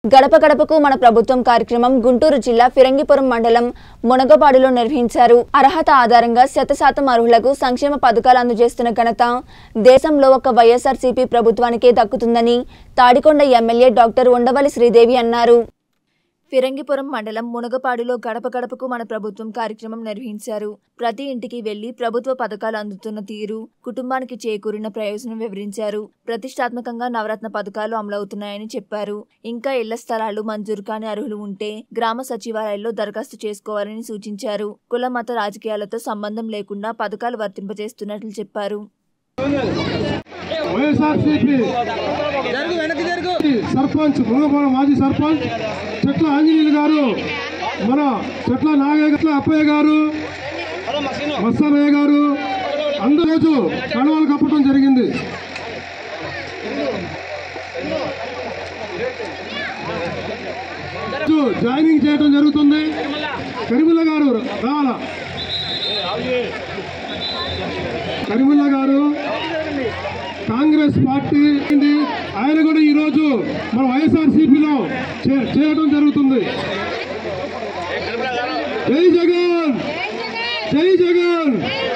గడప గడపకు మన ప్రభుత్వం కార్యక్రమం గుంటూరు జిల్లా ఫిరంగిపురం మండలం మునగపాడులో నిర్వహించారు అర్హత ఆధారంగా శతశాతం అర్హులకు సంక్షేమ పథకాలు అందజేస్తున్న ఘనత దేశంలో ఒక వైఎస్ఆర్సీపీ ప్రభుత్వానికే దక్కుతుందని తాడికొండ ఎమ్మెల్యే డాక్టర్ ఉండవల్లి శ్రీదేవి అన్నారు ఫిరంగిపురం మండలం మునగపాడులో గడప గడపకు మన ప్రభుత్వం కార్యక్రమం నిర్వహించారు ప్రతి ఇంటికి వెళ్లి ప్రభుత్వ పథకాలు అందుతున్న తీరు కుటుంబానికి చేకూరిన ప్రయోజనం వివరించారు ప్రతిష్టాత్మకంగా నవరత్న పథకాలు అమలవుతున్నాయని చెప్పారు ఇంకా ఇళ్ల స్థలాలు మంజూరు కాని అర్హులు ఉంటే గ్రామ సచివాలయాల్లో దరఖాస్తు చేసుకోవాలని సూచించారు కుల మత రాజకీయాలతో సంబంధం లేకుండా పథకాలు వర్తింపజేస్తున్నట్లు చెప్పారు వైఎస్ఆర్సీపీ సర్పంచ్ మునగపాడు మాజీ సర్పంచ్ చెట్ల ఆంజనేయులు గారు మన చెట్ల నాగయ్య చెట్ల అప్పయ్య గారు మస్తానయ్య గారు అందరూ రోజు కడవలు కప్పడం జరిగింది రోజు జాయినింగ్ చేయడం జరుగుతుంది కరిముల్ల గారు రావాలా కరిముల్ల గారు కాంగ్రెస్ పార్టీ ఉంది. ఆయన కూడా ఈ రోజు మన వైఎస్ఆర్సీపీలో చేయడం జరుగుతుంది జై జగన్ జై జగన్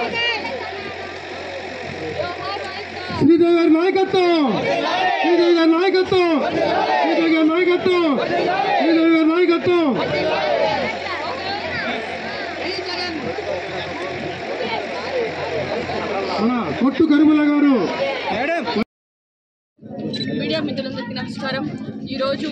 శ్రీదేవి గారి నాయకత్వం శ్రీదేవి గారి నాయకత్వం శ్రీదేవి గారి నాయకత్వం శ్రీదేవి గారి నాయకత్వం మన కొట్టు కరిముల గారు మీడియా మిత్రులందరికీ నమస్కారం ఈరోజు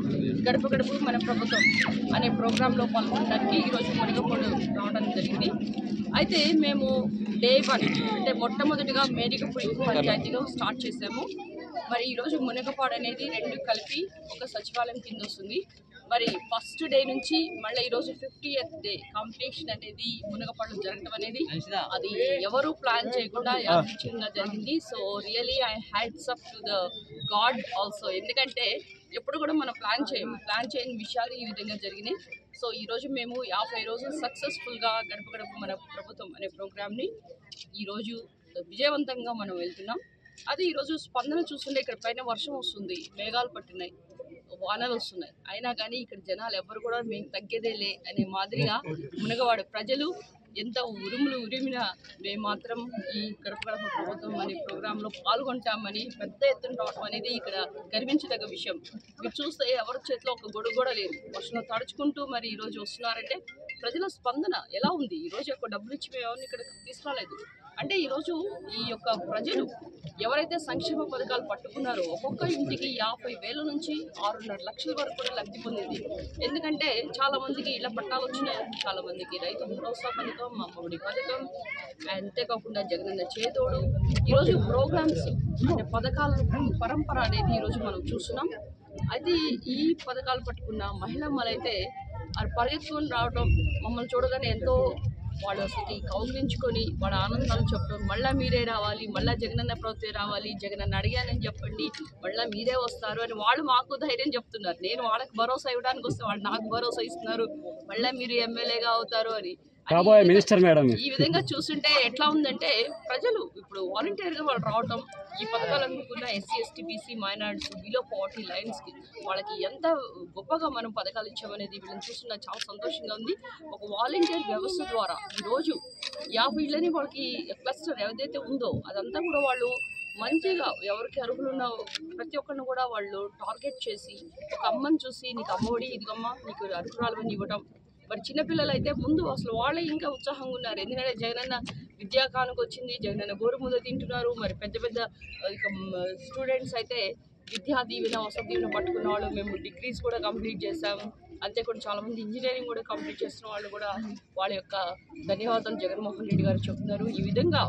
గడప గడప మన ప్రభుత్వం అనే ప్రోగ్రాంలో పాల్గొనడానికి ఈరోజు మునిగపూడి రావడం జరిగింది అయితే మేము డే వన్ అంటే మొట్టమొదటిగా మేడికపూడి పంచాయతీలో స్టార్ట్ చేసాము మరి ఈరోజు మునగపాడు అనేది రెండు కలిపి ఒక సచివాలయం కింద వస్తుంది మరి ఫస్ట్ డే నుంచి మళ్ళీ ఈరోజు ఫిఫ్టీ డే కాంపిటీషన్ అనేది మునగపాడులో జరగడం అనేది అది ఎవరు ప్లాన్ చేయకుండా యాదృచ్ఛికంగా జరిగింది so really I hats up to the God also ఎందుకంటే ఎప్పుడు కూడా మనం ప్లాన్ చేయము ప్లాన్ చేయని విషయాలు ఈ విధంగా జరిగినాయి సో ఈరోజు మేము యాభై రోజులు సక్సెస్ఫుల్గా గడప గడప మన ప్రభుత్వం అనే ప్రోగ్రామ్ని ఈరోజు విజయవంతంగా మనం వెళ్తున్నాం అది ఈరోజు స్పందన చూస్తుంటే ఇక్కడ పైన వర్షం వస్తుంది మేఘాలు పట్టినాయి వానలు వస్తున్నాయి అయినా కానీ ఇక్కడ జనాలు ఎవరు కూడా మేము తగ్గేదేలే అనే మాదిరిగా మునగవాడు ప్రజలు ఎంత ఉరుములు ఉరిమినా మేము మాత్రం ఈ గడప గడప ప్రభుత్వం అనే ప్రోగ్రాంలో పాల్గొంటామని పెద్ద ఎత్తున రావడం అనేది ఇక్కడ గర్వించదగ్గ విషయం మీరు చూస్తే ఎవరి చేతిలో ఒక గొడుగు కూడా లేదు వర్షంలో తడుచుకుంటూ మరి ఈరోజు వస్తున్నారంటే ప్రజల స్పందన ఎలా ఉంది ఈరోజు ఒక డబ్బులు ఇచ్చి మేము ఎవరిని ఇక్కడ తీసుకురాలేదు అంటే ఈరోజు ఈ యొక్క ప్రజలు ఎవరైతే సంక్షేమ పథకాలు పట్టుకున్నారో ఒక్కొక్క ఇంటికి యాభై వేల నుంచి ఆరున్నర లక్షల వరకు కూడా లబ్ధి పొందింది ఎందుకంటే చాలా మందికి ఇళ్ల పట్టాలు వచ్చినాయి చాలా మందికి రైతు భరోసా పథకం అమ్మఒడి పథకం అంతేకాకుండా జగనన్న చేతోడు ఈరోజు ప్రోగ్రామ్స్ అంటే పథకాల పరంపర అనేది ఈరోజు మనం చూస్తున్నాం అయితే ఈ పథకాలు పట్టుకున్న మహిళమ్మలైతే అది పరిగెత్తుకొని రావడం మమ్మల్ని చూడగానే ఎంతో వాళ్ళు అసలు కౌగిలించుకొని వాళ్ళ ఆనందాలు చెప్పడం మళ్ళీ మీరే రావాలి మళ్ళీ జగనన్న ప్రభుత్వం రావాలి జగనన్న అడిగానని చెప్పండి మళ్ళీ మీరే వస్తారు అని వాళ్ళు మాకు ధైర్యం చెప్తున్నారు నేను వాళ్ళకి భరోసా ఇవ్వడానికి వస్తే వాళ్ళు నాకు భరోసా ఇస్తున్నారు మళ్ళీ మీరు ఎమ్మెల్యేగా అవుతారు అని కాబోయే మినిస్టర్ మేడం ఈ విధంగా చూస్తుంటే ఎట్లా ఉందంటే ప్రజలు ఇప్పుడు వాలంటీర్ గా వాళ్ళు రావటం ఈ పథకాలు అందుకున్న SC ST BC minorities below poverty lines కి వాళ్ళకి ఎంత గొప్పగా మనం పథకాలు ఇచ్చామనేది వీళ్ళని చూస్తున్న చాలా సంతోషంగా ఉంది ఒక వాలంటీర్ వ్యవస్థ ద్వారా ఈ రోజు యాభై ఇళ్ళని వాళ్ళకి క్లస్టర్ ఏదైతే ఉందో అదంతా కూడా వాళ్ళు మంచిగా ఎవరికి అర్హులు ఉన్న ప్రతి ఒక్కరిని కూడా వాళ్ళు టార్గెట్ చేసి ఒక అమ్మని చూసి నీకు అమ్మఒడి ఇదిగమ్మ నీకు అర్హురాలు ఇవ్వటం మరి చిన్నపిల్లలు అయితే ముందు అసలు వాళ్ళే ఇంకా ఉత్సాహంగా ఉన్నారు ఎందుకంటే జగనన్న విద్యా కానుక వచ్చింది జగనన్న గోరుముద్ద తింటున్నారు మరి పెద్ద పెద్ద ఆ, ఇక స్టూడెంట్స్ అయితే విద్యా దీవెన వసతి దీవెన పట్టుకున్న వాళ్ళు మేము డిగ్రీస్ కూడా కంప్లీట్ చేసాము అంతేకాకుండా చాలా మంది ఇంజనీరింగ్ కూడా కంప్లీట్ చేస్తున్న వాళ్ళు కూడా వాళ్ళ యొక్క ధన్యవాదాలు జగన్మోహన్ రెడ్డి గారు చెప్తున్నారు ఈ విధంగా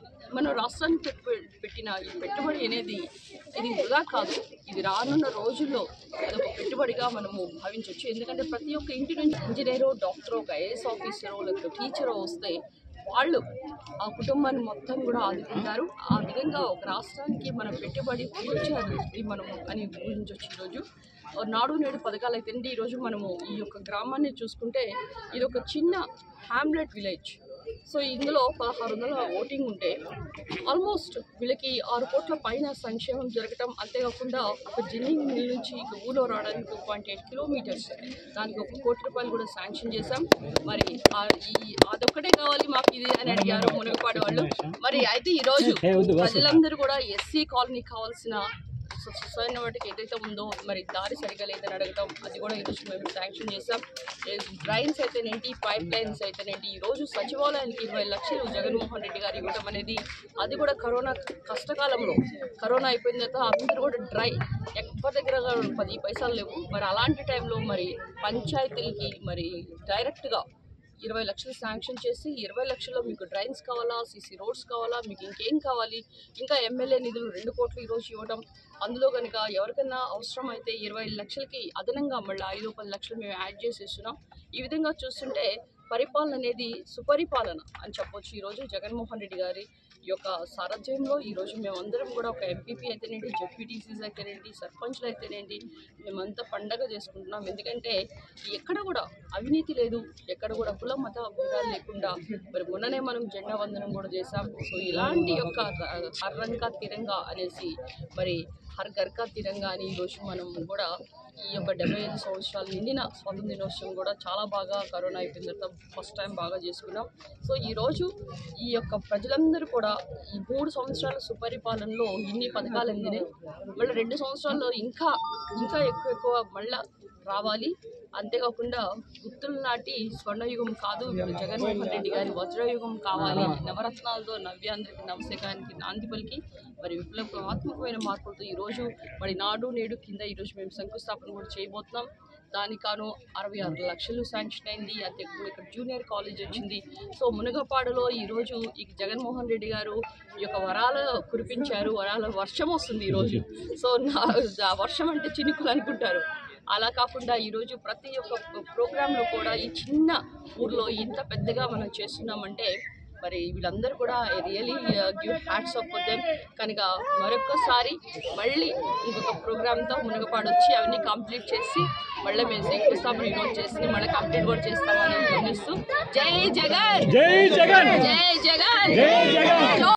మన రాష్ట్రానికి పెట్టు- పెట్టిన ఈ పెట్టుబడి అనేది ఇది వృధా కాదు ఇది రానున్న రోజుల్లో అదొక పెట్టుబడిగా మనము భావించవచ్చు ఎందుకంటే ప్రతి ఒక్క ఇంటి నుంచి ఇంజనీరో డాక్టరో ఒక ఐఏఎస్ ఆఫీసరో లేకపోతే టీచరో వస్తే వాళ్ళు ఆ కుటుంబాన్ని మొత్తం కూడా ఆదుకుంటారు ఆ విధంగా ఒక రాష్ట్రానికి మన పెట్టుబడి ఫ్యూచర్ ఇది మనము అని ఊహించవచ్చు ఈరోజు నాడు నేడు పథకాలు అయితేండి ఈరోజు మనము ఈ యొక్క గ్రామాన్ని చూసుకుంటే ఇది ఒక చిన్న హ్యామ్లెట్ విలేజ్ సో ఇందులో పదహారు వందల ఓటింగ్ ఉంటే ఆల్మోస్ట్ వీళ్ళకి ఆరు కోట్ల పైన సంక్షేమం జరగటం అంతేకాకుండా ఒక జిన్నింగ్ మిల్ నుంచి ఇక ఊళ్ళో రావడానికి టూ పాయింట్ ఎయిట్ కిలోమీటర్స్ దానికి ఒక కోటి రూపాయలు కూడా శాంక్షన్ చేశాం మరి ఆ ఈ అదొక్కటే కావాలి మాకు ఇది అని అడిగారు మునగపాడు వాళ్ళు మరి అయితే ఈరోజు ప్రజలందరూ కూడా ఎస్సీ కాలనీ కావాల్సిన సో సొసైటీ వాటికి ఏదైతే ఉందో మరి దారి సరిగా లేదని అడగటం అది కూడా ఈరోజు మేము శాంక్షన్ చేసాం డ్రైన్స్ అయితేనేంటి పైప్ లైన్స్ అయితేనేంటి ఈరోజు సచివాలయానికి ఇరవై లక్షలు జగన్మోహన్ రెడ్డి గారు ఇవ్వడం అనేది అది కూడా కరోనా కష్టకాలంలో కరోనా అయిపోయిన తర్వాత అందరూ కూడా డ్రై ఎవరి దగ్గర కూడా పది పైసలు లేవు మరి అలాంటి టైంలో మరి పంచాయతీలకి మరి డైరెక్ట్గా ఇరవై లక్షలు శాంక్షన్ చేసి ఇరవై లక్షల్లో మీకు డ్రైన్స్ కావాలా సీసీ రోడ్స్ కావాలా మీకు ఇంకేం కావాలి ఇంకా ఎమ్మెల్యే నిధులు రెండు కోట్లు ఈరోజు ఇవ్వడం అందులో కనుక ఎవరికైనా అవసరం అయితే ఇరవై లక్షలకి అదనంగా మళ్ళీ ఐదు పది లక్షలు మేము యాడ్ చేసేస్తున్నాం ఈ విధంగా చూస్తుంటే పరిపాలన అనేది సుపరిపాలన అని చెప్పొచ్చు ఈరోజు జగన్మోహన్ రెడ్డి గారి ఈ యొక్క సారథ్యంలో ఈరోజు మేమందరం కూడా ఒక ఎంపీపీ అయితేనేంటి జెడ్పీటీసీస్ అయితేనేంటి సర్పంచ్లు అయితేనేంటి మేమంతా పండగ చేసుకుంటున్నాం ఎందుకంటే ఎక్కడ కూడా అవినీతి లేదు ఎక్కడ కూడా కుల మత భేదాలు లేకుండా మరి మొన్ననే మనం జెండా వందనం కూడా చేశాం సో ఇలాంటి యొక్క హర్ రంగా తిరంగా అనేసి మరి హర్ గర్కా తిరంగా అని ఈరోజు మనం కూడా ఈ యొక్క డెబ్బై ఐదు సంవత్సరాలు నిండిన స్వాతంత్ర దినోత్సవం కూడా చాలా బాగా కరోనా అయిపోయిన తర్వాత ఫస్ట్ టైం బాగా చేసుకున్నాం సో ఈరోజు ఈ యొక్క ప్రజలందరూ కూడా ఈ మూడు సంవత్సరాల సుపరిపాలనలో ఇన్ని పథకాలు అందినాయి మళ్ళీ రెండు సంవత్సరాల్లో ఇంకా ఇంకా ఎక్కువ ఎక్కువ మళ్ళా రావాలి అంతేకాకుండా గుర్తుల నాటి స్వర్ణయుగం కాదు జగన్మోహన్ రెడ్డి గారి వజ్రయుగం కావాలి నవరత్నాలతో నవ్యాంధ్రకి నవశకానికి నాంది పలికి మరి విప్లవాత్మకమైన మార్పులతో ఈరోజు మరి నాడు నేడు కింద ఈరోజు మేము శంకుస్థాపన కూడా చేయబోతున్నాం దానికి కాను అరవై ఆరు లక్షలు శాంక్షన్ అయింది అంతేకాకుండా ఇక్కడ జూనియర్ కాలేజ్ వచ్చింది సో మునగపాడులో ఈరోజు ఈ జగన్మోహన్ రెడ్డి గారు ఈ యొక్క వరాలు కురిపించారు వరాల వర్షం వస్తుంది ఈరోజు సో నా ఆ వర్షం అంటే చినుకులు అనుకుంటారు అలా కాకుండా ఈరోజు ప్రతి ఒక్క ప్రోగ్రాంలో కూడా ఈ చిన్న ఊర్లో ఇంత పెద్దగా మనం చేస్తున్నామంటే మరి వీళ్ళందరూ కూడా really give hats off them కనుక మరొక్కసారి మళ్ళీ ఇంకొక ప్రోగ్రామ్తో మునగపాడు వచ్చి అవన్నీ కంప్లీట్ చేసి మళ్ళీ మేము శంకుస్థాపన ఈరోజు చేసి మళ్ళీ కంప్లీట్ కూడా చేస్తామని గమనిస్తూ జై జగన్ జై జగన్ జై జగన్ జై జగన్